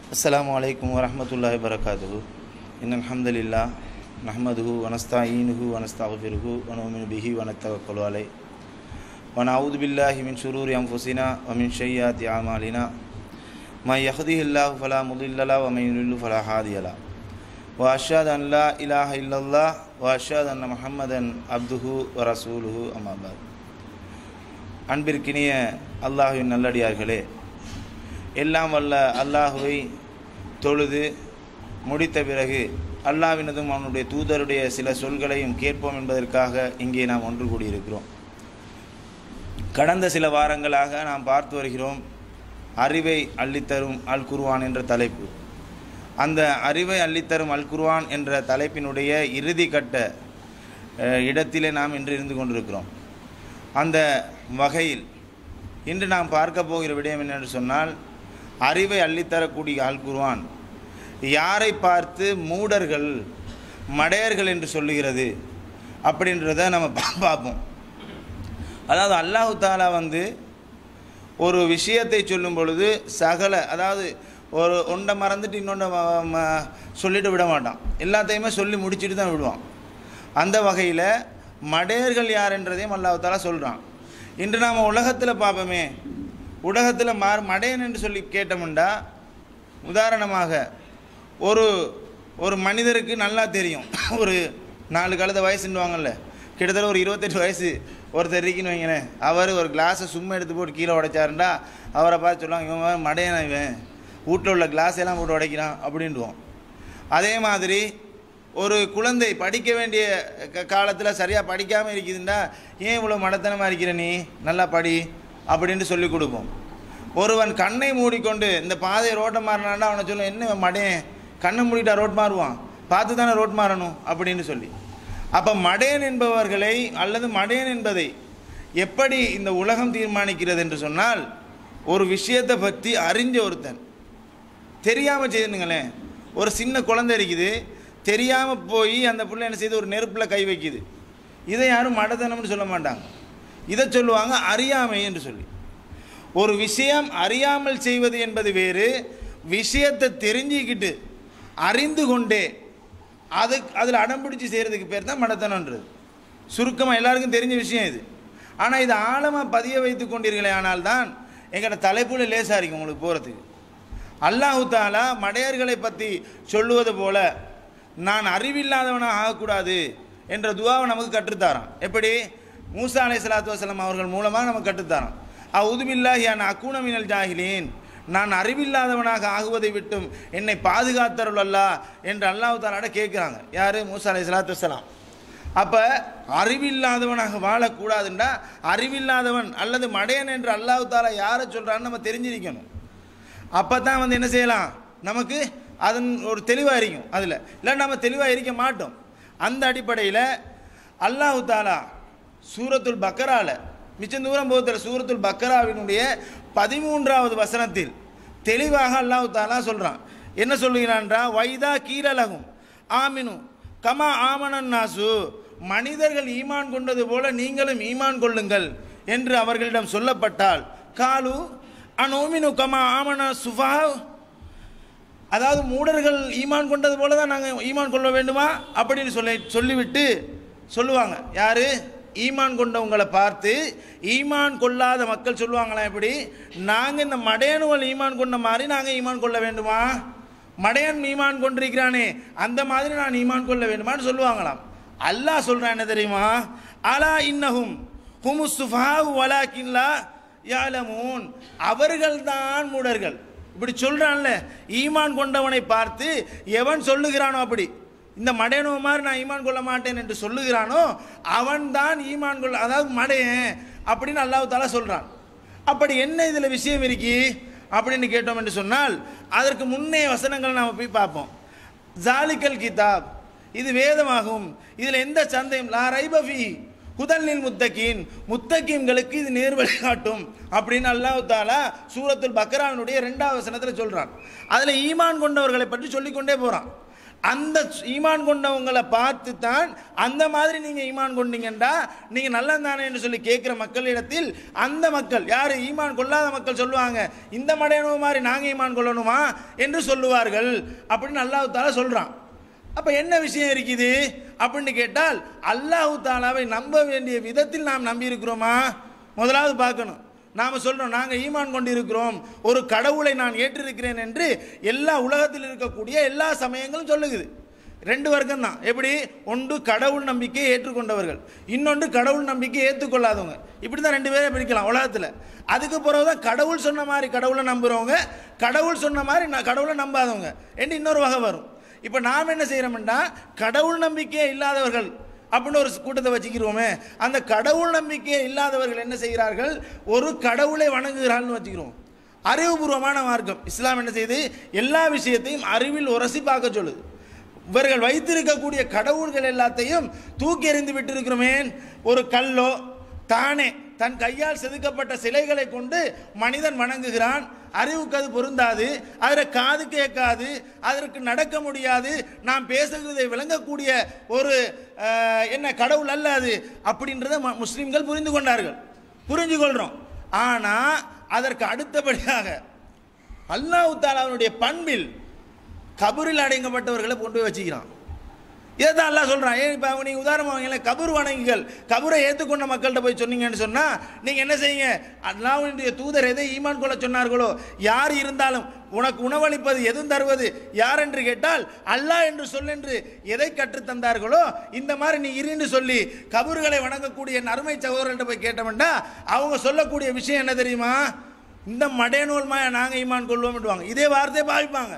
السلام عليكم ورحمة الله وبركاته إن الحمد لله نحمده ونستعينه ونستغفره ونؤمن به ونتوكل عليه ونعوذ بالله من شرور أنفسنا ومن سيئات أعمالنا من يهده الله فلا مضل له ومن يضلل فلا هادي له وأشهد أن لا إله إلا الله وأشهد أن محمدا عبده ورسوله أما بعد அன்பிற்கினிய அல்லாஹுவின் நல்லடியார்களே எல்லாம் வல்ல அல்லாஹுவை தொழுது முடித்த பிறகு அல்லாஹ்வினதும் அவனுடைய தூதருடைய சில சொல்களையும் கேட்போம் என்பதற்காக இங்கே நாம் ஒன்று கூடியிருக்கிறோம் கடந்த சில வாரங்களாக நாம் பார்த்து வருகிறோம் அறிவை அள்ளித்தரும் அல் குர்ஆன் என்ற தலைப்பு அந்த அறிவை அள்ளித்தரும் அல் குர்ஆன் என்ற தலைப்பினுடைய இறுதி கட்ட அஹ், இடத்திலே நாம் இன்று இருந்து கொண்டிருக்கிறோம் அந்த வகையில் இன்று நாம் பார்க்க போகிற விடயம் என்னென்று சொன்னால் அறிவை அள்ளித்தரக்கூடிய அல் குர்ஆன் யாரை பார்த்து மூடர்கள் மடையர்கள் என்று சொல்லுகிறது அப்படின்றத நம்ம பா- பார்ப்போம் அதாவது அல்லாஹு தாலா வந்து ஒரு விஷயத்தை சொல்லும் பொழுது சகல அதாவது ஒரு ஒன்றை மறந்துட்டு இன்னொன்றை ம- ம- சொல்லிட்டு விட மாட்டான் எல்லாத்தையுமே சொல்லி முடிச்சுட்டு தான் விடுவான் அந்த வகையில் மடையர்கள் யார் என்றதையும் அல்லாஹ் தாலா சொல்கிறான் இன்று நாம் உலகத்தில் பார்ப்போமே உலகத்தில் மாறு மடையன் என்று சொல்லி கேட்டோம்டா உதாரணமாக ஒரு ஒரு மனிதருக்கு நல்லா தெரியும் ஒரு நாலு கழுத வயசுன்னுவாங்கல்ல கிட்டத்தட்ட ஒரு இருபத்தெட்டு வயசு ஒருத்தர் இருக்குன்னு வைங்களேன் அவர் ஒரு கிளாஸை சும்மா எடுத்து போட்டு கீழே உடைச்சாருண்டா அவரை பார்த்து சொல்லுவாங்க இவன் வேற மடையனா இவன் வீட்டில் உள்ள கிளாஸ் எல்லாம் போட்டு உடைக்கிறான் அப்படின்ட்டுவோம் அதே மாதிரி ஒரு குழந்தை படிக்க வேண்டிய காலத்தில் சரியாக படிக்காமல் இருக்குதுண்டா ஏன் இவ்வளோ மடத்தனமாக இருக்கிற நீ நல்லா படி அப்படின்ட்டு சொல்லி கொடுப்போம் ஒருவன் கண்ணை மூடிக்கொண்டு இந்த பாதையை ரோட்டை மாறினாண்டா அவனை சொல்லும் என்ன இவன் மடையன் கண்ணை மூடிட்டா ரோட் மாறுவான் பார்த்து தானே ரோட் மாறணும் அப்படின்னு சொல்லி அப்போ மடையன் என்பவர்களை அல்லது மடையன் என்பதை எப்படி இந்த உலகம் தீர்மானிக்கிறது என்று சொன்னால் ஒரு விஷயத்தை பற்றி அறிஞ்ச ஒருத்தன் தெரியாமல் செய்துங்களேன் ஒரு சின்ன குழந்தை இருக்குது தெரியாமல் போய் அந்த பிள்ளை என்ன செய்து ஒரு நெருப்பில் கை வைக்குது இதை யாரும் மடத்தனம்னு சொல்ல மாட்டாங்க இதை சொல்லுவாங்க அறியாமை என்று சொல்லி ஒரு விஷயம் அறியாமல் செய்வது என்பது வேறு விஷயத்தை தெரிஞ்சுக்கிட்டு அறிந்து கொண்டே அது அதில் அடம்பிடிச்சு செய்கிறதுக்கு பேர் தான் மடத்தனன்றது சுருக்கமாக எல்லாருக்கும் தெரிஞ்ச விஷயம் இது ஆனால் இது ஆழமாக பதிய வைத்து கொண்டீர்களே ஆனால் தான் எங்களோட தலைப்புல லேசாக இருக்கும் உங்களுக்கு போகிறதுக்கு அல்லாஹு தாலா மடையர்களை பற்றி சொல்லுவது போல நான் அறிவில்லாதவனாக ஆகக்கூடாது என்ற துவாவை நமக்கு கற்றுத்தாரான் எப்படி மூசா அலை சலாத்து வசலம் அவர்கள் மூலமாக நமக்கு கற்றுத்தாரான் அவுதுபில்லாஹி அன் அக்கூனமினல் ஜாஹிலீன் நான் அறிவில்லாதவனாக ஆகுவதை விட்டும் என்னை பாதுகாத்தருள் அல்லா என்று அல்லாஹு தாலாட கேட்குறாங்க யார் மூசா அலை சலாத்து வசலாம் அப்போ அறிவில்லாதவனாக வாழக்கூடாதுண்டா அறிவில்லாதவன் அல்லது மடையன் என்று அல்லாஹு தாலா யாரை சொல்கிறான்னு நம்ம தெரிஞ்சிருக்கணும் அப்போ தான் வந்து என்ன செய்யலாம் நமக்கு அதன் ஒரு தெளிவாக இருக்கும் அதில் இல்லை நம்ம தெளிவாக இருக்க மாட்டோம் அந்த அடிப்படையில் அல்லாஹு தாலா சூரத்துல் பக்கரால மிச்சம் தூரம் போகத்தில் சூரத்துல் பக்கராவினுடைய பதிமூன்றாவது வசனத்தில் தெளிவாக அல்லாஹு தாலா சொல்கிறான் என்ன சொல்லுகிறான்றா வைதா கீரலகும் ஆமினு கமா ஆமனன் நாசு மனிதர்கள் ஈமான் கொண்டது போல நீங்களும் ஈமான் கொள்ளுங்கள் என்று அவர்களிடம் சொல்லப்பட்டால் காலு அனோமினு கமா ஆமன சுஃபா அதாவது மூடர்கள் ஈமான் கொண்டது போல தான் நாங்கள் ஈமான் கொள்ள வேண்டுமா அப்படின்னு சொல்லி சொல்லிவிட்டு சொல்லுவாங்க யாரு ஈமான் கொண்டவங்களை பார்த்து ஈமான் கொள்ளாத மக்கள் சொல்லுவாங்களா எப்படி நாங்கள் இந்த மடையனுவல் ஈமான் கொண்ட மாதிரி நாங்கள் ஈமான் கொள்ள வேண்டுமா மடையன் ஈமான் கொண்டிருக்கிறானே அந்த மாதிரி நான் ஈமான் கொள்ள வேண்டுமான்னு சொல்லுவாங்களாம் அல்லாஹ் சொல்கிறான் என்ன தெரியுமா அலா இன்னஹும் ஹுமு சுஃபாவு வலாக்கின்லா யாலமூன் அவர்கள்தான் மூடர்கள் இப்படி சொல்கிறான்ல ஈமான் கொண்டவனை பார்த்து எவன் சொல்லுகிறானோ அப்படி இந்த மடையனோ மாதிரி நான் ஈமான் கொள்ள மாட்டேன் என்று சொல்லுகிறானோ அவன்தான் ஈமான் கொள்ள அதாவது மடையன் அப்படின்னு அல்லாஹ் தாலா சொல்கிறான் அப்படி என்ன இதில் விஷயம் இருக்கி அப்படின்னு கேட்டோம் என்று சொன்னால் அதற்கு முன்னே வசனங்கள் நாம் போய் பார்ப்போம் ஜாலிக்கல் கிதாப் இது வேதமாகும் இதில் எந்த சந்தையும் லா ரைபஃபி ஹுதல்லில் முத்தகீன் முத்தகீம்களுக்கு இது நேர்வழி காட்டும் அப்படின்னு அல்லாஹ் தாலா சூரத்துல் பக்ராவினுடைய ரெண்டாவது வசனத்தில் சொல்கிறான் அதில் ஈமான் கொண்டவர்களை பற்றி சொல்லிக்கொண்டே போகிறான் அந்த ஈமான் கொண்டவங்களை பார்த்து தான் அந்த மாதிரி நீங்கள் ஈமான் கொண்டீங்கன்றா நீங்கள் நல்லதானே என்று சொல்லி கேட்குற மக்களிடத்தில் அந்த மக்கள் யார் ஈமான் கொள்ளாத மக்கள் சொல்லுவாங்க இந்த மடையனவு மாதிரி நாங்கள் ஈமான் கொள்ளணுமா என்று சொல்லுவார்கள் அப்படின்னு அல்லாஹ் தாலா சொல்கிறான் அப்போ என்ன விஷயம் இருக்குது அப்படின்னு கேட்டால் அல்லாஹு தாலாவை நம்ப வேண்டிய விதத்தில் நாம் நம்பி இருக்கிறோமா முதலாவது பார்க்கணும் நாம் சொல்கிறோம் நாங்கள் ஈமான் கொண்டிருக்கிறோம் ஒரு கடவுளை நான் ஏற்றிருக்கிறேன் என்று எல்லா உலகத்தில் இருக்கக்கூடிய எல்லா சமயங்களும் சொல்லுகுது ரெண்டு வர்க்கம் தான் எப்படி ஒன்று கடவுள் நம்பிக்கையை ஏற்றுக்கொண்டவர்கள் இன்னொன்று கடவுள் நம்பிக்கையை ஏற்றுக்கொள்ளாதவங்க இப்படி தான் ரெண்டு பேரை பிரிக்கலாம் உலகத்தில் அதுக்கு பிறகு தான் கடவுள் சொன்ன மாதிரி கடவுளை நம்புகிறவங்க கடவுள் சொன்ன மாதிரி நான் கடவுளை நம்பாதவங்க என்று இன்னொரு வகை வரும் இப்போ நாம் என்ன செய்கிறோம்னா கடவுள் நம்பிக்கையே இல்லாதவர்கள் அப்படின்னு ஒரு கூட்டத்தை வச்சுக்கிறோமே அந்த கடவுள் நம்பிக்கையே இல்லாதவர்கள் என்ன செய்கிறார்கள் ஒரு கடவுளை வணங்குகிறார்கள்னு வச்சுக்கிறோம் அறிவுபூர்வமான மார்க்கம் இஸ்லாம் என்ன செய்யுது எல்லா விஷயத்தையும் அறிவில் உரசி பார்க்க சொல்லுது இவர்கள் வைத்திருக்கக்கூடிய கடவுள்கள் எல்லாத்தையும் தூக்கி எறிந்து விட்டிருக்கிறோமே ஒரு கல்லோ தானே தன் கையால் செதுக்கப்பட்ட சிலைகளை கொண்டு மனிதன் வணங்குகிறான் அறிவுக்கு அது பொருந்தாது அதில் காது கேட்காது அதற்கு நடக்க முடியாது நாம் பேசுகிறதை விளங்கக்கூடிய ஒரு அஹ், என்ன கடவுள் அல்ல அது அப்படின்றத ம- முஸ்லிம்கள் புரிந்து கொண்டார்கள் புரிஞ்சு கொள்கிறோம் ஆனால் அதற்கு அடுத்தபடியாக அல்லாஹ் தாலாவுடைய பண்பில் கபரில் அடங்கப்பட்டவர்களை கொண்டு போய் வச்சுக்கிறான் இதை தான் அல்லாஹ் சொல்கிறான் ஏன் இப்போ அவங்க நீங்கள் உதாரணமாக வாங்கல கபர் வணங்கிகள் கபரை ஏற்றுக்கொண்ட மக்கள்கிட்ட போய் சொன்னீங்கன்னு சொன்னால் நீங்கள் என்ன செய்யுங்க அல்லாஹ்வுடைய தூதர் எதை ஈமான் கொள்ள சொன்னார்களோ யார் இருந்தாலும் உனக்கு உணவளிப்பது எதுவும் தருவது யார் என்று கேட்டால் அல்லாஹ் என்று சொல்லென்று எதை கற்றுத் தந்தார்களோ இந்த மாதிரி நீ இருன்னு சொல்லி கபறுகளை வணங்கக்கூடிய என் அருமை சகோதரர்கிட்ட போய் கேட்டோம்னா அவங்க சொல்லக்கூடிய விஷயம் என்ன தெரியுமா இந்த மடையனூல் மாயா நாங்கள் ஈமான் கொள்வோம்ட்டுவாங்க இதே வார்த்தையை பாவிப்பாங்க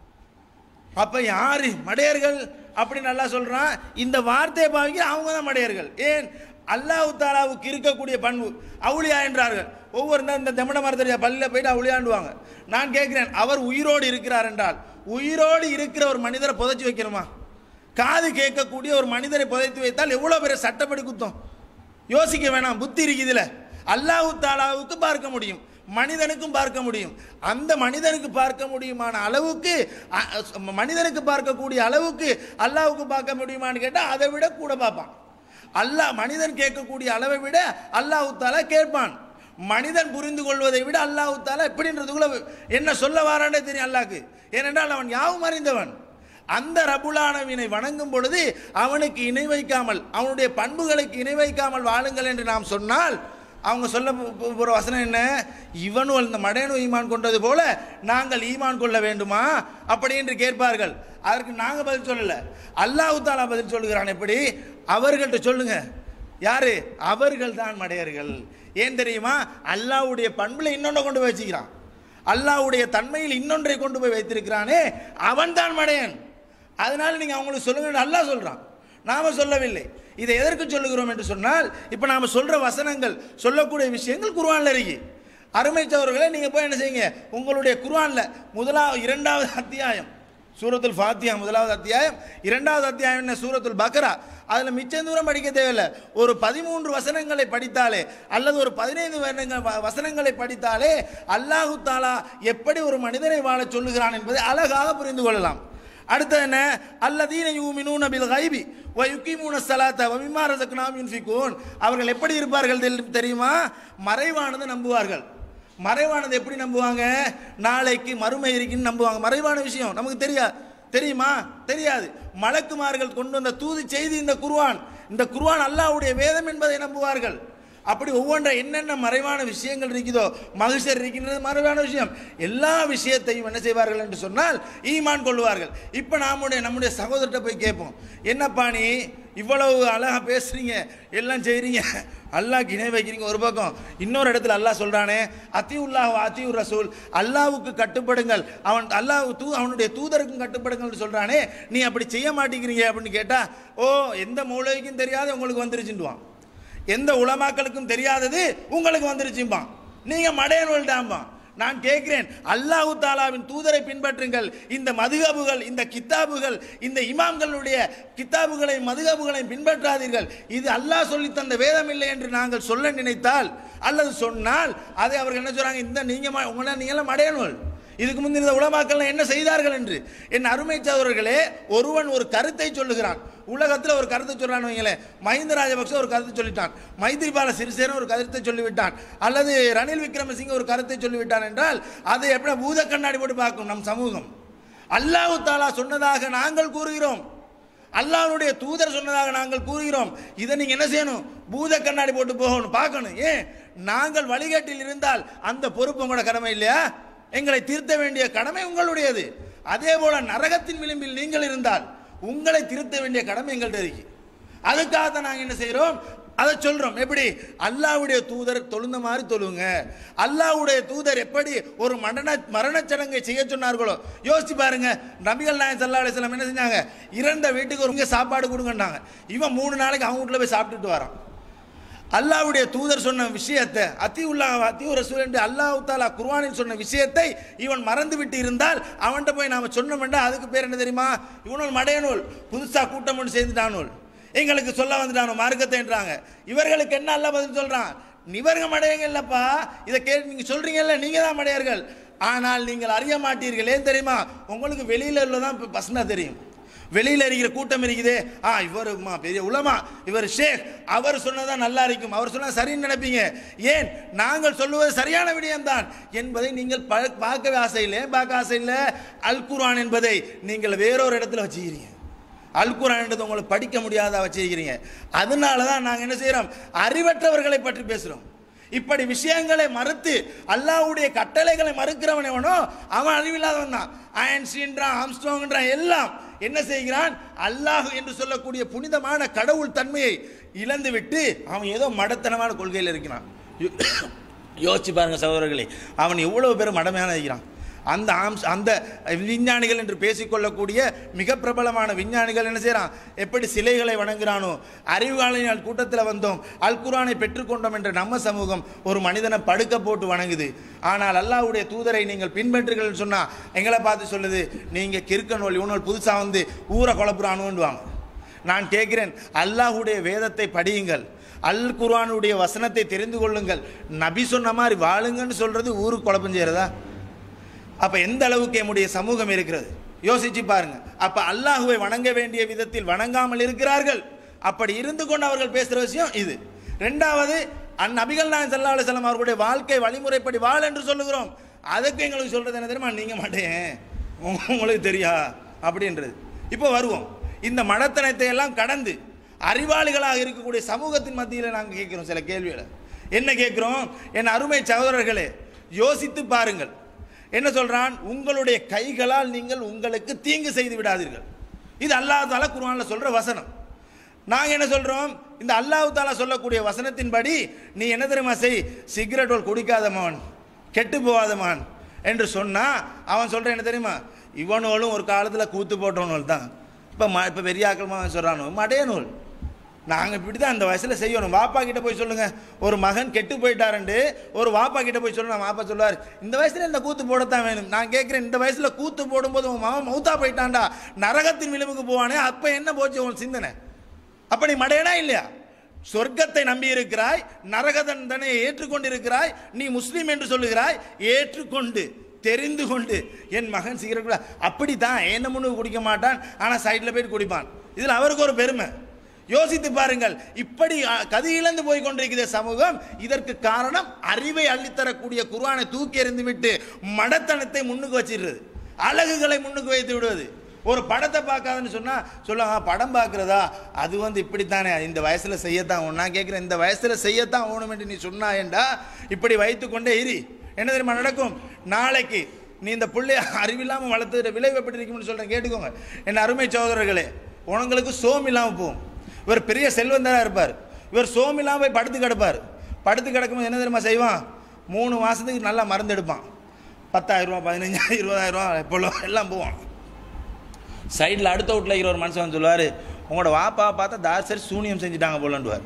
அப்போ யார் மடையர்கள் அப்படி நல்லா சொல்கிறான் இந்த வார்த்தையை பாவிக்க அவங்க தான் மடையர்கள் ஏன் அல்லாஹ் தாலாவுக்கு இருக்கக்கூடிய பண்பு அவுளியா என்றார்கள் ஒவ்வொரு நாள் இந்த தெமட மரத்தடியா பள்ளியில் போயிட்டு அவுளியாண்டுவாங்க நான் கேட்குறேன் அவர் உயிரோடு இருக்கிறார் என்றால் உயிரோடு இருக்கிற ஒரு மனிதரை புதைச்சி வைக்கணுமா காது கேட்கக்கூடிய ஒரு மனிதரை புதைத்து வைத்தால் எவ்வளோ பெரிய சட்டப்படி குத்தம் யோசிக்க வேணாம் புத்தி இருக்குதுல அல்லாஹு தாலாவுக்கு பார்க்க முடியும் மனிதனுக்கும் பார்க்க முடியும் அந்த மனிதனுக்கு பார்க்க முடியுமான அளவுக்கு அ- அ- மனிதனுக்கு பார்க்கக்கூடிய அளவுக்கு அல்லாஹ்வுக்கு பார்க்க முடியுமான்னு கேட்டால் அதை விட கூட பார்ப்பான் அல்லாஹ் மனிதன் கேட்கக்கூடிய அளவை விட அல்லாஹு தாலா கேட்பான் மனிதன் புரிந்து கொள்வதை விட அல்லாஹு தாலா எப்படின்றதுக்குள்ள என்ன சொல்ல வாரானே தெரியும் அல்லாஹ்க்கு ஏனென்றால் அவன் யாவும் அறிந்தவன் அந்த ரபுலானவினை வணங்கும் பொழுது அவனுக்கு இணை வைக்காமல் அவனுடைய பண்புகளுக்கு இணை வைக்காமல் வாழுங்கள் என்று நாம் சொன்னால் அவங்க சொல்ல போ- போ- போகிற வசனம் என்ன இவனும் இந்த மடையனு ஈமான் கொண்டது போல நாங்கள் ஈமான் கொள்ள வேண்டுமா அப்படி என்று கேட்பார்கள் அதற்கு நாங்கள் பதில் சொல்லலை அல்லாஹ் தாலா பதில் சொல்லுகிறான் எப்படி அவர்கள்ட்ட சொல்லுங்க யாரு அவர்கள் தான் மடையர்கள் ஏன் தெரியுமா அல்லாஹ்வுடைய பண்புல இன்னொன்றை கொண்டு போய் வச்சுக்கிறான் அல்லாஹ்வுடைய தன்மையில் இன்னொன்றை கொண்டு போய் வைத்திருக்கிறானே அவன் தான் மடையன் அதனால நீங்க அவங்களுக்கு சொல்லுங்க அல்லாஹ் சொல்றான் நாம சொல்லவில்லை இதை எதற்கு சொல்லுகிறோம் என்று சொன்னால் இப்போ நாம சொல்ற வசனங்கள் சொல்லக்கூடிய விஷயங்கள் குர்ஆன்ல இருக்கு அருமை சகோதரர்களே நீங்க போய் என்ன செய்யுங்க உங்களுடைய குர்ஆன்ல முதலாவது இரண்டாவது அத்தியாயம் சூரத்துல் ஃபாத்தியா முதலாவது அத்தியாயம் இரண்டாவது அத்தியாயம் என்ன சூரத்துல் பக்ரா அதில் மிச்சம் தூரம் படிக்க தேவையில்லை ஒரு பதிமூன்று வசனங்களை படித்தாலே அல்லது ஒரு பதினைந்து வருடங்கள் வ- வசனங்களை படித்தாலே அல்லாஹு தாலா எப்படி ஒரு மனிதனை வாழச் சொல்லுகிறான் என்பதை அழகாக புரிந்து கொள்ளலாம் அடுத்து என்ன அல்லதீன யூமினூன பில் கைபி வ யுகீமூன ஸலாத்த வ மிம்மா ரஸக்னாஹும் யுன்ஃபிகூன் அவர்கள் எப்படி இருப்பார்கள் தெரி- தெரியுமா மறைவானதை நம்புவார்கள் மறைவானது எப்படி நம்புவாங்க நாளைக்கு மறுமை இருக்குன்னு நம்புவாங்க மறைவான விஷயம் நமக்கு தெரியாது தெரியுமா தெரியாது மலக்குமார்கள் கொண்டு வந்த தூது செய்தி இந்த குர்ஆன் இந்த குர்ஆன் அல்லாஹ்வுடைய வேதம் என்பதை நம்புவார்கள் அப்படி ஒவ்வொன்ற என்னென்ன மறைவான விஷயங்கள் இருக்குதோ மகிழ்ச்சர் இருக்கின்றது மறைவான விஷயம் எல்லா விஷயத்தையும் என்ன செய்வார்கள் என்று சொன்னால் ஈமான் கொள்வார்கள் இப்போ நாமுடைய நம்முடைய சகோதரர்கிட்ட போய் கேட்போம் என்னப்பா நீ இவ்வளவு அழகா பேசுறீங்க எல்லாம் செய்றீங்க அல்லாஹ்க்கு இணை வைக்கிறீங்க ஒரு பக்கம் இன்னொரு இடத்துல அல்லாஹ் சொல்றானே அத்தியுல்லாஹ் அத்தியுர் ரசூல் அல்லாஹ்வுக்கு கட்டுப்படுங்கள் அவன் அல்லாஹ் தூ அவனுடைய தூதருக்கும் கட்டுப்படுங்கள்னு சொல்றானே நீ அப்படி செய்ய மாட்டேங்கிறீங்க அப்படின்னு கேட்டா ஓ எந்த மூளைக்கும் தெரியாத உங்களுக்கு வந்துருச்சுட்டுவான் எந்த உலமாக்களுக்கும் தெரியாதது உங்களுக்கு வந்துருச்சும்பான் நீங்க மடையன்வல்டாம்பான் நான் கேட்கிறேன் அல்லாஹு தாலாவின் தூதரை பின்பற்றுங்கள் இந்த மதுகபுகள் இந்த கித்தாபுகள் இந்த இமாம்களுடைய கித்தாபுகளை மதுகபுகளை பின்பற்றாதீர்கள் இது அல்லாஹ் சொல்லி தந்த வேதம் இல்லை என்று நாங்கள் சொல்ல நினைத்தால் அல்லது சொன்னால் அதை அவர்கள் என்ன சொல்றாங்க இந்த நீங்க ம- உங்களை நீங்களாம் மடையன்கள் இதுக்கு முந்தின உலமாக்கள் என்ன செய்தார்கள் என்று என் அருமை சகோதரர்களே ஒருவன் ஒரு கருத்தை சொல்லுகிறான் உலகத்தில் ஒரு கருத்தை சொல்றான்னு வைங்களேன் மஹிந்த ராஜபக்ச ஒரு கருத்தை சொல்லிட்டான் மைத்ரிபால சிறிசேன ஒரு கருத்தை சொல்லிவிட்டான் அல்லது ரணில் விக்ரமசிங்க ஒரு கருத்தை சொல்லிவிட்டான் என்றால் அதை எப்படி பூத கண்ணாடி போட்டு பார்க்கும் நம் சமூகம் அல்லாஹ் தாலா சொன்னதாக நாங்கள் கூறுகிறோம் அல்லாஹ்வுடைய தூதர் சொன்னதாக நாங்கள் கூறுகிறோம் இதை நீங்க என்ன செய்யணும் பூத கண்ணாடி போட்டு போகணும் பார்க்கணும் ஏன் நாங்கள் வழிகாட்டில் இருந்தால் அந்த பொறுப்பு உங்களோட கடமை இல்லையா எங்களை திருத்த வேண்டிய கடமை உங்களுடையது அதே போல நரகத்தின் விளிம்பில் நீங்கள் இருந்தால் உங்களை திருத்த வேண்டிய கடமை எங்கள்கிட்ட இருக்கு அதுக்காக தான் நாங்கள் என்ன செய்கிறோம் அதை சொல்றோம் எப்படி அல்லாஹ்வுடைய தூதர் தொழுந்த மாதிரி தொழுங்க அல்லாஹ்வுடைய தூதர் எப்படி ஒரு மரண மரணச் சடங்கை செய்ய சொன்னார்களோ யோசிச்சு பாருங்க நபிகள் நாயகம் ஸல்லல்லாஹு அலைஹி வஸல்லம் என்ன செஞ்சாங்க இறந்த வீட்டுக்கு ஒரு இங்க சாப்பாடு கொடுங்கன்னாங்க இவன் மூணு நாளைக்கு அவங்க வீட்டில் போய் சாப்பிட்டுட்டு வரான் அல்லாஹ்வுடைய தூதர் சொன்ன விஷயத்தை அத்தியுல்லா அத்தியூ ரசூல் என்று அல்லாஹ் தாலா குர்ஆனில் சொன்ன விஷயத்தை இவன் மறந்து விட்டு இருந்தால் அவன்கிட்ட போய் நாம சொன்னோம்னா அதுக்கு பேர் என்ன தெரியுமா இவனோல் மடையனூல் புதுசா கூட்டம் ஒன்று சேர்ந்துட்டானூல் எங்களுக்கு சொல்ல வந்துட்டானோ மார்க்கத்தை என்றாங்க இவர்களுக்கு என்ன அல்ல பதில் சொல்றான் இவர்கள் மடையங்க இல்லப்பா இதை கேட்டு நீங்க சொல்றீங்கல்ல நீங்க தான் மடையர்கள் ஆனால் நீங்கள் அறிய மாட்டீர்கள் ஏன் தெரியுமா உங்களுக்கு வெளியில உள்ளதான் பசனா தெரியும் வெளியில இருக்கிற கூட்டம் இருக்குதே ஆ இவர் பெரிய உலமா இவர் ஷேக் அவர் சொன்னதான் நல்லா இருக்கும் அவர் சொன்னா சரின்னு நினைப்பீங்க ஏன் நாங்கள் சொல்லுவது சரியான விடயம்தான் என்பதை நீங்கள் ப- பார்க்கவே ஆசை இல்லை ஏன் பார்க்க ஆசை இல்லை அல் குர்ஆன் என்பதை நீங்கள் வேறொரு இடத்துல வச்சுக்கிறீங்க அல் குர்ஆன்ன்றது உங்களுக்கு படிக்க முடியாதா வச்சிருக்கிறீங்க அதனால தான் நாங்கள் என்ன செய்கிறோம் அறிவற்றவர்களை பற்றி பேசுகிறோம் இப்படி விஷயங்களை மறுத்து அல்லாஹ்வுடைய கட்டளைகளை மறுக்கிறவன் எவனோ அவன் அறிவில்லாதவன் தான் அயன்ஸ்டீன்றான் ஆம்ஸ்ட்ராங்ன்றான் எல்லாம் என்ன செய்கிறான் அல்லாஹ் என்று சொல்லக்கூடிய புனிதமான கடவுள் தன்மையை இழந்து விட்டு அவன் ஏதோ மடத்தனமான கொள்கையில் இருக்கிறான் யோ- யோசிச்சு பாருங்க சகோதரர்களே அவன் எவ்வளவு பேர் மடமையான இருக்கிறான் அந்த ஆம்ஸ் அந்த விஞ்ஞானிகள் என்று பேசிக்கொள்ளக்கூடிய மிக பிரபலமான விஞ்ஞானிகள் என்ன செய்கிறான் எப்படி சிலைகளை வணங்குறானோ அறிவாளிகள் கூட்டத்தில் வந்தோம் அல் குர்ஆனை பெற்றுக்கொண்டோம் என்ற நம்ம சமூகம் ஒரு மனிதனை படுக்க போட்டு வணங்குது ஆனால் அல்லாஹ்வுடைய தூதரை நீங்கள் பின்பற்றுங்கள் சொன்னா எங்களை பார்த்து சொல்லுது நீங்க கிறுக்க நோல் இவனோல் புதுசாக வந்து ஊரை குழப்புறானுவாங்க நான் கேட்கிறேன் அல்லாஹ்வுடைய வேதத்தை படியுங்கள் அல் குர்ஆனுடைய வசனத்தை தெரிந்து கொள்ளுங்கள் நபி சொன்ன மாதிரி வாழுங்கன்னு சொல்றது ஊருக்கு குழப்பம் செய்யறதா அப்ப எந்த அளவுக்கு நம்முடைய சமூகம் இருக்கிறது யோசிச்சு பாருங்க அப்ப அல்லாஹுவை வணங்க வேண்டிய விதத்தில் வணங்காமல் இருக்கிறார்கள் அப்படி இருந்து கொண்டு அவர்கள் பேசுற விஷயம் இது ரெண்டாவது அந்நபிகள் நாயகம் ஸல்லல்லாஹு அலைஹி வஸல்லம் அவர்களுடைய வாழ்க்கை வழிமுறைப்படி வாழ் என்று சொல்லுகிறோம் அதுக்கு எங்களுக்கு சொல்றது என்ன தெரியுமா நீங்க மாட்டேன் உங்களுக்கு தெரியா அப்படின்றது இப்போ வருவோம் இந்த மடத்தனத்தை எல்லாம் கடந்து அறிவாளிகளாக இருக்கக்கூடிய சமூகத்தின் மத்தியில் நாங்கள் கேட்கிறோம் சில கேள்விகளை என்ன கேட்கிறோம் என் அருமை சகோதரர்களே யோசித்து பாருங்கள் என்ன சொல்றான் உங்களுடைய கைகளால் நீங்கள் உங்களுக்கு தீங்கு செய்து விடாதீர்கள் இது அல்லாஹ் தாலா குர்ஆன்ல சொல்ற வசனம் நாங்க என்ன சொல்றோம் இந்த அல்லாஹ் தாலா சொல்லக்கூடிய வசனத்தின்படி நீ என்ன தெரியுமா செய் சிகரெட் குடிக்காதவன் கெட்டு போகாதவன் என்று சொன்னா அவன் சொல்ற என்ன தெரியுமா இவனோலும் ஒரு காலத்துல கூத்து போட்டவனோல் தான் இப்ப ம இப்ப பெரியாக்களமா சொல்றானோ மடைய நூல் நாங்கள் இப்படி தான் அந்த வயசில் செய்யணும் வாப்பா கிட்ட போய் சொல்லுங்க ஒரு மகன் கெட்டு போயிட்டாருண்டு ஒரு வாப்பா கிட்ட போய் சொல்லணும் வாப்பா சொல்லுவார் இந்த வயசுல இந்த கூத்து போடத்தான் வேணும் நான் கேட்குறேன் இந்த வயசுல கூத்து போடும்போது உன் மகன் மௌத்தா போயிட்டான்டா நரகத்தின் விளிம்புக்கு போவானே அப்போ என்ன போச்சு உன் சிந்தனை அப்ப நீ மடையனா இல்லையா சொர்க்கத்தை நம்பி இருக்கிறாய் நரக தண்டனையை ஏற்றுக்கொண்டிருக்கிறாய் நீ முஸ்லீம் என்று சொல்லுகிறாய் ஏற்றுக்கொண்டு தெரிந்து கொண்டு என் மகன் சிகரெட் கூட அப்படித்தான் என்ன முன்னு குடிக்க மாட்டான் ஆனால் சைடில் போயிட்டு குடிப்பான் இதில் அவருக்கு ஒரு பெருமை யோசித்து பாருங்கள் இப்படி அ, கதி இழந்து போய் கொண்டிருக்கிற சமூகம் இதற்கு காரணம் அறிவை அள்ளித்தரக்கூடிய குர்ஆனை தூக்கி எறிந்து விட்டு மடத்தனத்தை முன்னுக்கு வச்சிடுறது அழகுகளை முன்னுக்கு வைத்து விடுவது ஒரு படத்தை பார்க்காதுன்னு சொன்னா சொல்லுவாங்க படம் பார்க்குறதா அது வந்து இப்படித்தானே இந்த வயசுல செய்யத்தான் ஆகணும். நான் கேட்குறேன் இந்த வயசுல செய்யத்தான் ஆகணும் என்று நீ சொன்னாயேண்டா இப்படி வைத்து கொண்டே இரு என்ன தெரியுமா நடக்கும் நாளைக்கு நீ இந்த பிள்ளைய அறிவில்லாமல் வளர்த்துற விளைவு எப்படி இருக்கும்னு சொல்றேன் கேட்டுக்கோங்க என் அருமை சகோதரர்களே உனங்களுக்கு சோம் இல்லாமல் போகும் இவர் பெரிய செல்வந்தராக இருப்பார் இவர் சோம் இல்லாமல் போய் படுத்து கிடப்பார் படுத்து கிடக்கும்போது என்ன தெரியுமா செய்வான் மூணு மாசத்துக்கு நல்லா மருந்து எடுப்பான் பத்தாயிரம் ரூபா பதினஞ்சாயிரம் இருபதாயிரம் ரூபா எப்போ எல்லாம் போவான் சைடில் அடுத்த வீட்டில் இருக்கிற ஒரு மனுஷன் வந்து சொல்லுவார் உங்களோட வாப்பா பார்த்தா தார் சரி சூனியம் செஞ்சுட்டாங்க போலன்டுவார்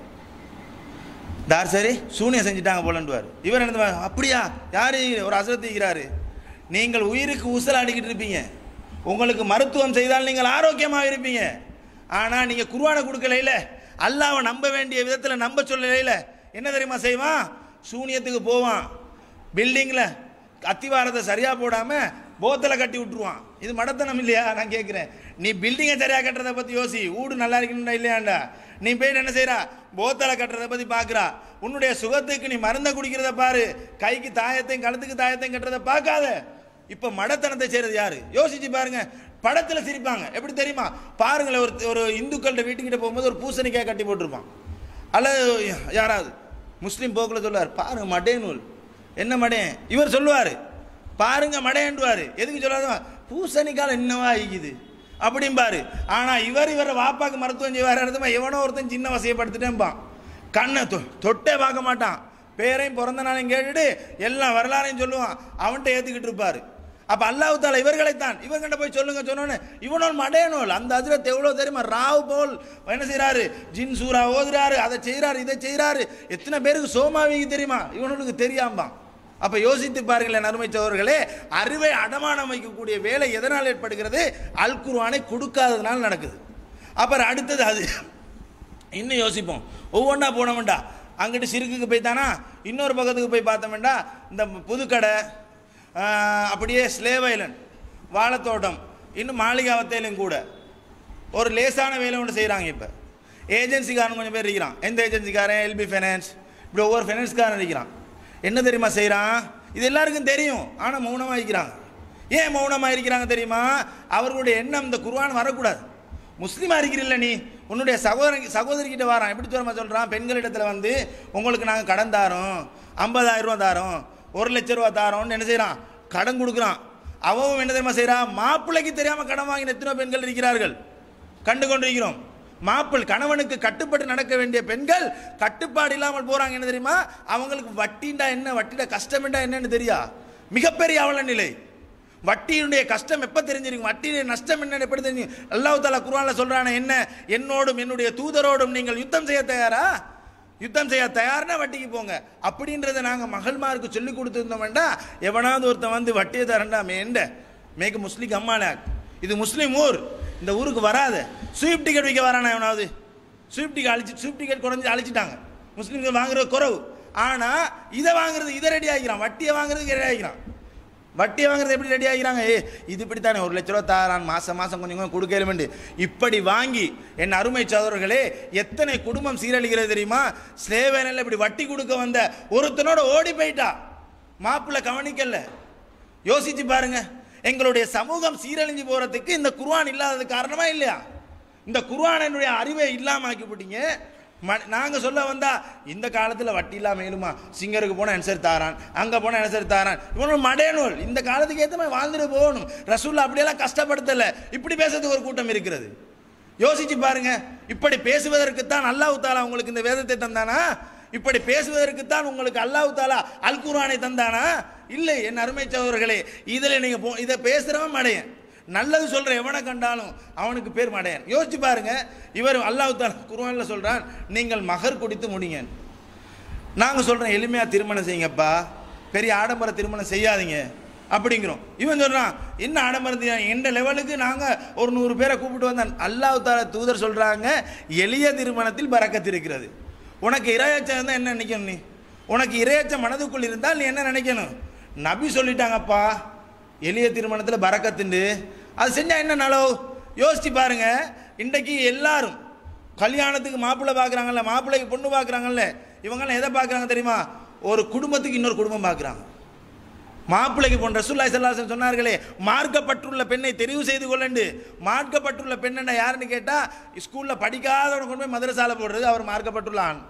தார் சரி சூனியம் செஞ்சுட்டாங்க போலன்டுவார் இவர் என்ன தெரியுமா? அப்படியா யார் ஒரு அசரத்து இருக்கிறாரு நீங்கள் உயிருக்கு ஊசலாடிக்கிட்டு இருப்பீங்க உங்களுக்கு மருத்துவம் செய்தால் நீங்கள் ஆரோக்கியமாக இருப்பீங்க ஆனால் நீங்கள் குருவானை கொடுக்கலையில அல்லாவை நம்ப வேண்டிய விதத்தில் நம்ப சொல்லலையில என்ன தெரியுமா செய்வான் சூனியத்துக்கு போவான் பில்டிங்கில் அத்திவாரத்தை சரியா போடாம போத்தலை கட்டி விட்டுருவான் இது மடத்தனம் இல்லையா நான் கேட்குறேன் நீ பில்டிங்கை சரியா கட்டுறதை பத்தி யோசி வீடு நல்லா இருக்கணும்டா இல்லையாண்டா நீ போயிட்டு என்ன செய்றா போத்தலை கட்டுறதை பத்தி பார்க்கறா உன்னுடைய சுகத்துக்கு நீ மருந்தை குடிக்கிறத பாரு கைக்கு தாயத்தையும் கழுத்துக்கு தாயத்தையும் கட்டுறதை பார்க்காத இப்ப மடத்தனத்தை செய்யறது யாரு யோசிச்சு பாருங்க படத்துல சிரிப்பாங்க எப்படி தெரியுமா பாருங்களேன் ஒரு ஒரு இந்துக்கள்கிட்ட வீட்டுக்கிட்ட போகும்போது ஒரு பூசணிக்காய் கட்டி போட்டிருப்பான் அல்லது யாராவது முஸ்லீம் போக்கில் சொல்லுவார் பாருங்க மடே நூல் என்ன மடேன் இவர் சொல்லுவார் பாருங்க மடையன்றுவார் எதுக்கு சொல்லாத பூசணிக்கால் என்னவா ஆகிக்குது அப்படிம்பாரு ஆனா இவர் இவரை வாப்பாக்கு மருத்துவம் செய்வார் இடத்துமா எவனோ ஒருத்தன் சின்ன வசையப்படுத்திட்டேன்பான் கண்ணை தொ தொட்டே பார்க்க மாட்டான் பேரையும் பிறந்த நாளையும் கேட்டுட்டு எல்லாம் வரலாறையும் சொல்லுவான் அவன்கிட்ட ஏத்துக்கிட்டு இருப்பாரு அப்ப அல்லாஹ் தாலா இவர்களைத்தான் இவங்கிட்ட போய் சொல்லுங்க சொன்னோன்னு இவனோல் மடையனோல் அந்த அதிரத்தை எவ்வளவு தெரியுமா ராவ் போல் என்ன செய்றாரு ஜின் சூரா ஓதுறாரு அதை செய்றாரு இதை செய்றாரு எத்தனை பேருக்கு சோமாவிக்கு தெரியுமா இவனுக்கு தெரியாம்பான் அப்ப யோசித்து பாருங்களேன் அருமை சோழர்களே அறிவை அடமானம் வைக்கக்கூடிய வேலை எதனால் ஏற்படுகிறது அல் குர்ஆனை கொடுக்காததுனால நடக்குது அப்புறம் அடுத்தது அது இன்னும் யோசிப்போம் ஒவ்வொன்றா போனோம்டா அங்கிட்டு சிறுக்குக்கு போய்த்தானா இன்னொரு பக்கத்துக்கு போய் பார்த்தோம்டா இந்த புதுக்கடை ஆஹ், அப்படியே ஸ்லேவ் ஐலண்ட் வாழைத்தோட்டம் இன்னும் மாளிகாவத்தையிலும் கூட ஒரு லேசான வேலை ஒன்று செய்கிறாங்க இப்போ ஏஜென்சிக்காரன் கொஞ்சம் பேர் இருக்கிறான் எந்த ஏஜென்சிக்காரன் எல்பி ஃபைனான்ஸ் இப்படி ஒவ்வொரு ஃபைனான்ஸ்காரன் இருக்கிறான் என்ன தெரியுமா செய்கிறான் இது எல்லாருக்கும் தெரியும் ஆனால் மௌனமாக இருக்கிறாங்க ஏன் மௌனமாக இருக்கிறாங்க தெரியுமா அவர்களுடைய எண்ணம் இந்த குர்ஆன் வரக்கூடாது முஸ்லீமா இருக்கிறில்ல நீ உன்னுடைய சகோதரன் சகோதரிக்கிட்ட வரான் எப்படி தெரியுமா சொல்கிறான் பெண்களிடத்துல வந்து உங்களுக்கு நாங்கள் கடன் தாரோம் ஐம்பதாயிரம் ரூபா தாரோம் ஒரு லட்ச ரூபா தாரோம்னு என்ன செய்கிறான் கடன் கொடுக்குறான் அவன் என்ன தெரியுமா செய்கிறான் மாப்பிள்ளைக்கு தெரியாமல் கடன் வாங்கின எத்தனை பெண்கள் இருக்கிறார்கள் கண்டு கொண்டிருக்கிறோம் மாப்பிள் கணவனுக்கு கட்டுப்பட்டு நடக்க வேண்டிய பெண்கள் கட்டுப்பாடு இல்லாமல் போறாங்க என்ன தெரியுமா அவங்களுக்கு வட்டிண்டா என்ன வட்டிட கஷ்டம்டா என்னன்னு தெரியா மிகப்பெரிய அவல நிலை வட்டியினுடைய கஷ்டம் எப்ப தெரிஞ்சிருக்கும் வட்டியுடைய நஷ்டம் என்னன்னு எப்படி தெரிஞ்சு அல்லாஹ் தாலா குர்ஆன்ல சொல்றானே என்ன என்னோடும் என்னுடைய தூதரோடும் நீங்கள் யுத்தம் செய்ய தயாரா யுத்தம் செய்ய தயார்னா வட்டிக்கு போங்க அப்படின்றத நாங்க மகள்மாருக்கு சொல்லி கொடுத்துருந்தோம்டா எவனாவது ஒருத்தன் வந்து வட்டியை தரண்டா மேண்ட மேற்கு முஸ்லிக் அம்மால இது முஸ்லீம் ஊர் இந்த ஊருக்கு வராத ஸ்வீப் டிக்கெட் வைக்க வரானா எவனாவது ஸ்வீப் டிக்கெட் அழிச்சு ஸ்வீப் டிக்கெட் குறைஞ்சி அழிச்சிட்டாங்க முஸ்லீம்கள் வாங்குறது குறவு ஆனா இதை வாங்குறது இதை ரெடி ஆகிக்கிறான் வட்டியை வாங்குறதுக்கு ரெடி ஆகிக்கிறான் வட்டியை வாங்குறது எப்படி ரெடி ஆகிறாங்க ஏ இது இப்படித்தானே ஒரு லட்ச ரூபா தாரான் மாசம் மாசம் கொஞ்சம் கொஞ்சம் கொடுக்கலுமெண்டு இப்படி வாங்கி என் அருமை சகோதரர்களே எத்தனை குடும்பம் சீரழிகிறது தெரியுமா ஸ்லேவேனில் இப்படி வட்டி கொடுக்க வந்த ஒருத்தனோட ஓடி போயிட்டா மாப்பிள்ளை கவனிக்கல யோசிச்சு பாருங்க எங்களுடைய சமூகம் சீரழிஞ்சு போறதுக்கு இந்த குர்ஆன் இல்லாதது காரணமா இல்லையா இந்த குர்ஆனினுடைய அறிவை இல்லாம ஆக்கி போட்டீங்க ம- நாங்க சொல்ல வந்தா இந்த காலத்துல வட்டி இல்லாம மேலுமா சிங்கருக்கு போனா ஆன்சர் தாரான் அங்க போனா ஆன்சர் தாரான் இவனோட மடையனூல் இந்த காலத்துக்கு ஏத்த மாதிரி வாழ்ந்துட்டு போகணும் ரசூல்லா அப்படியெல்லாம் கஷ்டப்படுத்தல இப்படி பேசுறதுக்கு ஒரு கூட்டம் இருக்கிறது யோசிச்சு பாருங்க இப்படி பேசுவதற்கு தான் அல்லாஹ் தாலா உங்களுக்கு இந்த வேதத்தை தந்தானா இப்படி பேசுவதற்கு தான் உங்களுக்கு அல்லாஹ் தாலா அல் குர்ஆனை தந்தானா இல்லை என் அருமை சகோதரர்களே இதில் நீங்க போ இதை பேசுறவன் மடையன் நல்லது சொல்ற எவனை கண்டாலும் அவனுக்கு பேர் மடையன் யோசிச்சு பாருங்க இவர் அல்லாஹ் தாலா குர்ஆன்ல சொல்றான் நீங்கள் மகர் குடித்து முடிங்க நாங்கள் சொல்கிறோம் எளிமையாக திருமணம் செய்யுங்கப்பா பெரிய ஆடம்பர திருமணம் செய்யாதீங்க அப்படிங்கிறோம் இவன் சொல்கிறான் என்ன ஆடம்பரம் செய்ய- எந்த லெவலுக்கு நாங்கள் ஒரு நூறு பேரை கூப்பிட்டு வந்தான் அல்லாஹ் தாலா தூதர் சொல்கிறாங்க எளிய திருமணத்தில் பறக்கத்து இருக்கிறது உனக்கு இரையச்சம் இருந்தால் என்ன நினைக்கணும் நீ உனக்கு இரையச்சம் மனதுக்குள் இருந்தால் நீ என்ன நினைக்கணும் நபி சொல்லிட்டாங்கப்பா எளிய திருமணத்தில் பறக்கத்துண்டு அது செஞ்சால் என்ன நலோ யோசிச்சு பாருங்க இன்றைக்கு எல்லாரும் கல்யாணத்துக்கு மாப்பிள்ளை பார்க்குறாங்கல்ல மாப்பிள்ளைக்கு பொண்ணு பார்க்குறாங்கல்ல இவங்கெல்லாம் எதை பார்க்குறாங்க தெரியுமா ஒரு குடும்பத்துக்கு இன்னொரு குடும்பம் பார்க்குறாங்க மாப்பிள்ளைக்கு போன்ற ரசூல்லாய் சல்லாசன் சொன்னார்களே மார்க்கப்பட்டுள்ள பெண்ணை தெரிவு செய்து கொள்ளண்டு மார்க்கப்பட்டுள்ள பெண்ணை யாருன்னு கேட்டால் ஸ்கூலில் படிக்காதவனை கொண்டு போய் மதரசால போடுறது அவர் மார்க்கப்பட்டுள்ள ஆண்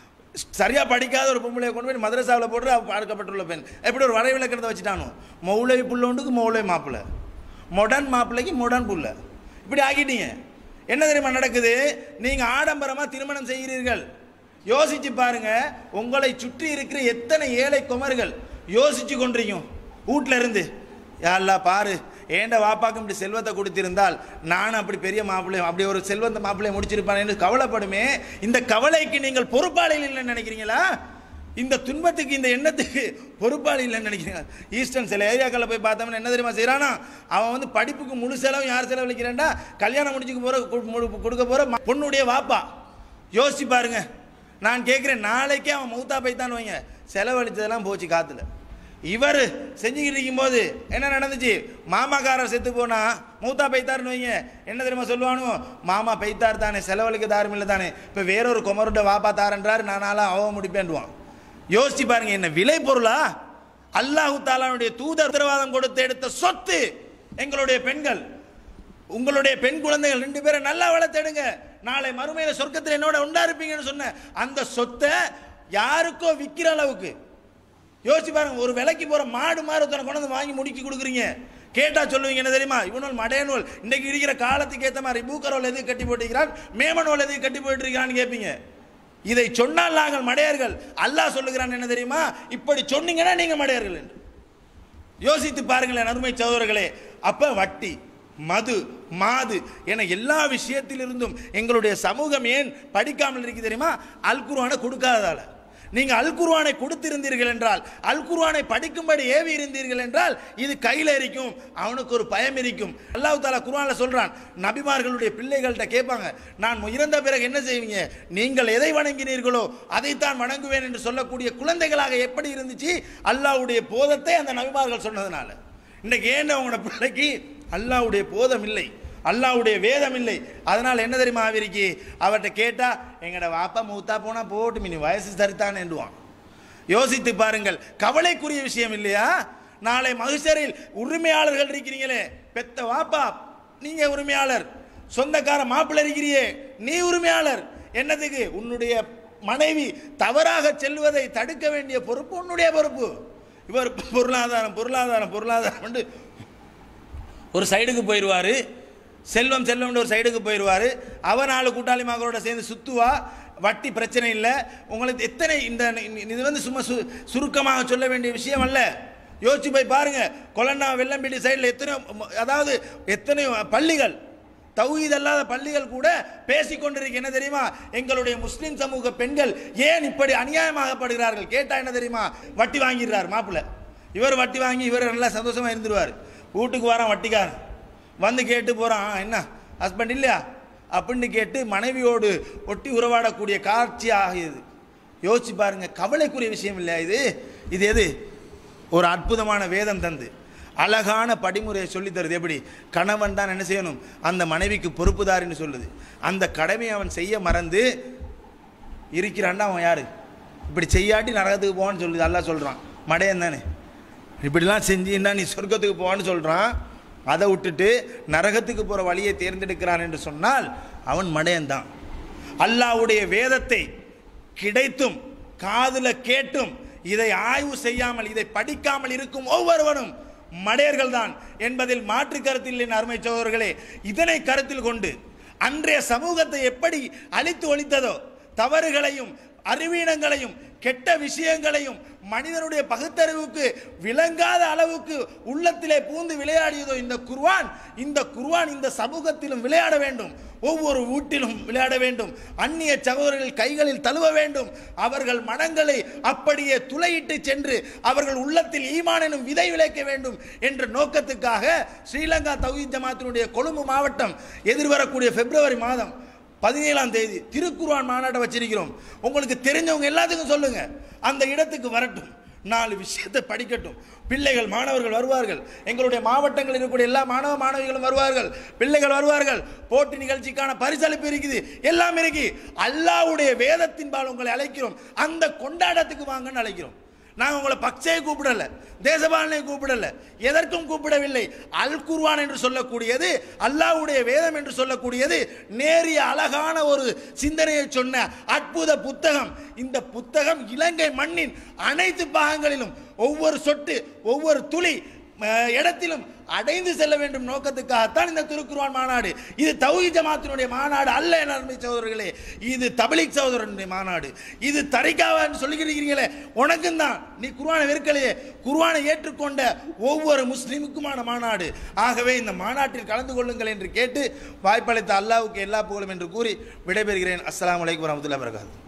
சரியா படிக்காத ஒரு பொம்பளையை கொண்டு போய் மதரசாவில் போடுறது அவர் பார்க்கப்பட்டுள்ள பெண் எப்படி ஒரு வரை விளக்கணத்தை வச்சுட்டானோ மௌளவி புள்ளோண்டுக்கு மௌளவி மாப்பிள்ளை மொடன் மாப்பிள்ளைக்கு மொடன் புள்ள இப்படி ஆக்கிட்டீங்க என்ன தெரியுமா நடக்குது நீங்க ஆடம்பரமா திருமணம் செய்கிறீர்கள் யோசிச்சு பாருங்க உங்களை சுற்றி இருக்கிற எத்தனை ஏழை குமர்கள் யோசிச்சு கொண்டிருக்கும் வீட்ல இருந்து யாழ்லா பாரு ஏண்ட வாப்பாக்கும் இப்படி செல்வத்தை கொடுத்திருந்தால் நானும் அப்படி பெரிய மாப்பிள்ளை அப்படி ஒரு செல்வந்த மாப்பிள்ளையை முடிச்சிருப்பானேன்னு கவலைப்படுமே இந்த கவலைக்கு நீங்கள் பொறுப்பாளிகள் இல்லைன்னு நினைக்கிறீங்களா இந்த துன்பத்துக்கு இந்த எண்ணத்துக்கு பொறுப்பாளி இல்லைன்னு நினைக்கிறீங்க ஈஸ்டர்ன் சில ஏரியாக்களில் போய் பார்த்தோம்னா என்ன தெரியுமா செய்கிறானா அவன் வந்து படிப்புக்கு முழு செலவும் யார் செலவழிக்கிறான்டா கல்யாணம் முடிச்சுக்க போகிற கொடுக்க போகிற பொண்ணுடைய வாப்பா யோசிச்சு பாருங்க நான் கேட்குறேன் நாளைக்கே அவன் மௌத்தா போய்த்தான் வைங்க செலவழிச்சதெல்லாம் போச்சு காற்றுல இவர் செஞ்சுக்கிட்டு இருக்கும்போது என்ன நடந்துச்சு மாமாக்காரர் செத்து போனா மூத்தா பைத்தார்னு வைங்க என்ன தெரியுமா சொல்லுவானு மாமா பைத்தார் தானே செலவழிக்க தாரும் இல்லை தானே இப்போ வேறொரு குமருட்ட வாப்பா தாரன்றாரு நானாலாம் அவ முடிப்பேன்டுவான் யோசிச்சு பாருங்க என்ன விலை பொருளா அல்லாஹு தாலானுடைய தூதர் உத்தரவாதம் கொடுத்து எடுத்த சொத்து எங்களுடைய பெண்கள் உங்களுடைய பெண் குழந்தைகள் ரெண்டு பேரை நல்லா வளர்த்தெடுங்க நாளை மறுமையில சொர்க்கத்தில் என்னோட உண்டா இருப்பீங்கன்னு சொன்ன அந்த சொத்தை யாருக்கோ விற்கிற அளவுக்கு யோசிச்சு பாருங்க ஒரு விலைக்கு போற மாடு மாதிரி ஒருத்தனை கொண்டு வந்து வாங்கி முடுக்கி கொடுக்குறீங்க கேட்டா சொல்லுவீங்க என்ன தெரியுமா இவனோல் மடையனோல் இன்னைக்கு இருக்கிற காலத்துக்கு ஏற்ற மாதிரி பூக்கரோல் எதுக்கு கட்டி போட்டிருக்கிறான் மேமனோல் எதுக்கு கட்டி போயிட்டு இருக்கிறான்னு கேட்பீங்க இதை சொன்னால் நாங்கள் மடையர்கள் அல்லாஹ் சொல்லுகிறான் என்ன தெரியுமா இப்படி சொன்னீங்கன்னா நீங்க மடையர்கள் என்று யோசித்து பாருங்களேன் அருமை சகோதரர்களே அப்ப வட்டி மது மாது என எல்லா விஷயத்திலிருந்தும் எங்களுடைய சமூகம் ஏன் படிக்காமல் இருக்கு தெரியுமா அல் குர்ஆனை கொடுக்காததால நீங்க அல் குர்ஆனை கொடுத்திருந்தீர்கள் என்றால் அல் குர்ஆனை படிக்கும்படி ஏவி இருந்தீர்கள் என்றால் இது கையில இருக்கும் அவனுக்கு ஒரு பயம் இருக்கும் அல்லாஹ் தாலா குர்ஆன்ல சொல்றான் நபிமார்களுடைய பிள்ளைகள்கிட்ட கேட்பாங்க நான் இறந்த பிறகு என்ன செய்வீங்க நீங்கள் எதை வணங்கினீர்களோ அதைத்தான் வணங்குவேன் என்று சொல்லக்கூடிய குழந்தைகளாக எப்படி இருந்துச்சு அல்லாஹ்வுடைய போதத்தை அந்த நபிமார்கள் சொன்னதுனால இன்னைக்கு ஏன் அவங்களோட பிள்ளைக்கு அல்லாஹ்வுடைய போதம் இல்லை அல்லாஹ்வுடைய வேதம் இல்லை அதனால் என்ன தெரியுமா ஆவிரிக்கு அவர்கிட்ட கேட்டா எங்கட வாப்பா மூத்தா போனா போட்டு மினி வயசு சரித்தான் என்றுவான் யோசித்து பாருங்கள் கவலைக்குரிய விஷயம் இல்லையா நாளை மகிஷரில் உரிமையாளர்கள் இருக்கிறீங்களே பெத்த வாப்பா நீங்க உரிமையாளர் சொந்தக்கார மாப்பிள்ளை இருக்கிறியே நீ உரிமையாளர் என்னதுக்கு உன்னுடைய மனைவி தவறாக செல்வதை தடுக்க வேண்டிய பொறுப்பு உன்னுடைய பொறுப்பு இவர் பொருளாதாரம் பொருளாதாரம் பொருளாதாரம் ஒரு சைடுக்கு போயிடுவார் செல்வம் செல்வம்னு ஒரு சைடுக்கு போயிடுவார் அவன் நாலு கூட்டாளி மகளோட சேர்ந்து சுத்துவா வட்டி பிரச்சனை இல்லை உங்களுக்கு எத்தனை இந்த இது வந்து சும்மா சு சுருக்கமாக சொல்ல வேண்டிய விஷயம் அல்ல யோசிச்சு போய் பாருங்க கொலண்டா வெள்ளம்பேட்டி சைடில் எத்தனை அதாவது எத்தனை பள்ளிகள் தௌஹீத் அல்லாத பள்ளிகள் கூட பேசிக்கொண்டிருக்கு என்ன தெரியுமா எங்களுடைய முஸ்லிம் சமூக பெண்கள் ஏன் இப்படி அநியாயமாகப்படுகிறார்கள் கேட்டா என்ன தெரியுமா வட்டி வாங்கிடுறார் மாப்பிள்ளை இவர் வட்டி வாங்கி இவர் நல்லா சந்தோஷமா இருந்துருவார் வீட்டுக்கு வரான் வட்டிக்காரன் வந்து கேட்டு போறான் "ஆ, என்ன ஹஸ்பண்ட் இல்லையா அப்படின்னு கேட்டு மனைவியோடு ஒட்டி உறவாடக்கூடிய காட்சி ஆகியது யோசிச்சு பாருங்க கவலைக்குரிய விஷயம் இல்லையா இது இது எது ஒரு அற்புதமான வேதம் தந்து அழகான படிமுறையை சொல்லி தருது எப்படி கணவன் தான் என்ன செய்யணும் அந்த மனைவிக்கு பொறுப்புதாரின்னு சொல்லுது அந்த கடமையை அவன் செய்ய மறந்து இருக்கிறான்டா அவன் யாரு இப்படி செய்யாட்டி நரகத்துக்கு போவான்னு சொல்லுது அல்லாஹ் சொல்றான் மடையன் தானே இப்படிலாம் செஞ்சீன்னா நீ சொர்க்கத்துக்கு போவான்னு சொல்றான் அதை விட்டுட்டு நரகத்துக்கு போற வழியை தேர்ந்தெடுக்கிறான் என்று சொன்னால் அவன் மடையன் தான் அல்லாஹ்வுடைய வேதத்தை கிடைத்தும் காதுல கேட்டும் இதை ஆய்வு செய்யாமல் இதை படிக்காமல் இருக்கும் ஒவ்வொருவனும் மடையர்கள் தான் என்பதில் மாற்று கருத்தில் என் அருமை சகோதரர்களே இதனை கருத்தில் கொண்டு அன்றைய சமூகத்தை எப்படி அழித்து ஒழித்ததோ தவறுகளையும் அறிவீனங்களையும் கெட்ட விஷயங்களையும் மனிதனுடைய பகுத்தறிவுக்கு விளங்காத அளவுக்கு உள்ளத்திலே பூந்து விளையாடியதோ இந்த குர்ஆன் இந்த குர்ஆன் இந்த சமூகத்திலும் விளையாட வேண்டும் ஒவ்வொரு வீட்டிலும் விளையாட வேண்டும் அந்நிய சகோதரர்கள் கைகளில் தழுவ வேண்டும் அவர்கள் மனங்களை அப்படியே துளையிட்டு சென்று அவர்கள் உள்ளத்தில் ஈமான் எனும் விதை விளைக்க வேண்டும் என்ற நோக்கத்துக்காக ஸ்ரீலங்கா தௌஹீத் ஜமாத்தினுடைய கொழும்பு மாவட்டம் எதிர்வரக்கூடிய பிப்ரவரி மாதம் பதினேழாம் தேதி திருக்குர்ஆன் மாநாட்டை வச்சிருக்கிறோம் உங்களுக்கு தெரிஞ்சவங்க எல்லாத்துக்கும் சொல்லுங்க அந்த இடத்துக்கு வரட்டும் நாலு விஷயத்தை படிக்கட்டும் பிள்ளைகள் மாணவர்கள் வருவார்கள் எங்களுடைய மாவட்டங்களில் இருக்கக்கூடிய எல்லா மாணவ மாணவிகளும் வருவார்கள் பிள்ளைகள் வருவார்கள் போட்டி நிகழ்ச்சிக்கான பரிசளிப்பு இருக்குது எல்லாம் இருக்கு அல்லாஹ்வுடைய வேதத்தின்பால் உங்களை அழைக்கிறோம் அந்த கொண்டாட்டத்துக்கு வாங்கன்னு அழைக்கிறோம் நாங்கள் உங்களை பக்சையை கூப்பிடல தேசபாலனை கூப்பிடல எதற்கும் கூப்பிடவில்லை அல் குர்ஆன் என்று சொல்லக்கூடியது அல்லாஹ்வுடைய வேதம் என்று சொல்லக்கூடியது நேரிய அழகான ஒரு சிந்தனையை சொன்ன அற்புத புத்தகம் இந்த புத்தகம் இலங்கை மண்ணின் அனைத்து பாகங்களிலும் ஒவ்வொரு சொட்டு ஒவ்வொரு துளி அஹ், இடத்திலும் அடைந்து செல்ல வேண்டும் நோக்கத்துக்காகத்தான் இந்த திருக்குர்ஆன் மாநாடு இது தௌஹீத் ஜமாத்தினுடைய மாநாடு அல்ல என் அருமை சகோதரர்களே இது தபலிக் சகோதரனுடைய மாநாடு இது தரிகாவான்னு சொல்லிக்கிறீங்களே உனக்கும் தான் நீ குர்ஆனை வெறுக்கலையே குர்ஆனை ஏற்றுக்கொண்ட ஒவ்வொரு முஸ்லிமுக்குமான மாநாடு ஆகவே இந்த மாநாட்டில் கலந்து கொள்ளுங்கள் என்று கேட்டு வாய்ப்பளித்த அல்லாஹ்வுக்கு எல்லா புகழும் என்று கூறி விடைபெறுகிறேன் அஸ்ஸலாமு அலைக்கும் வரமத்துல்லாஹி வரகாத்து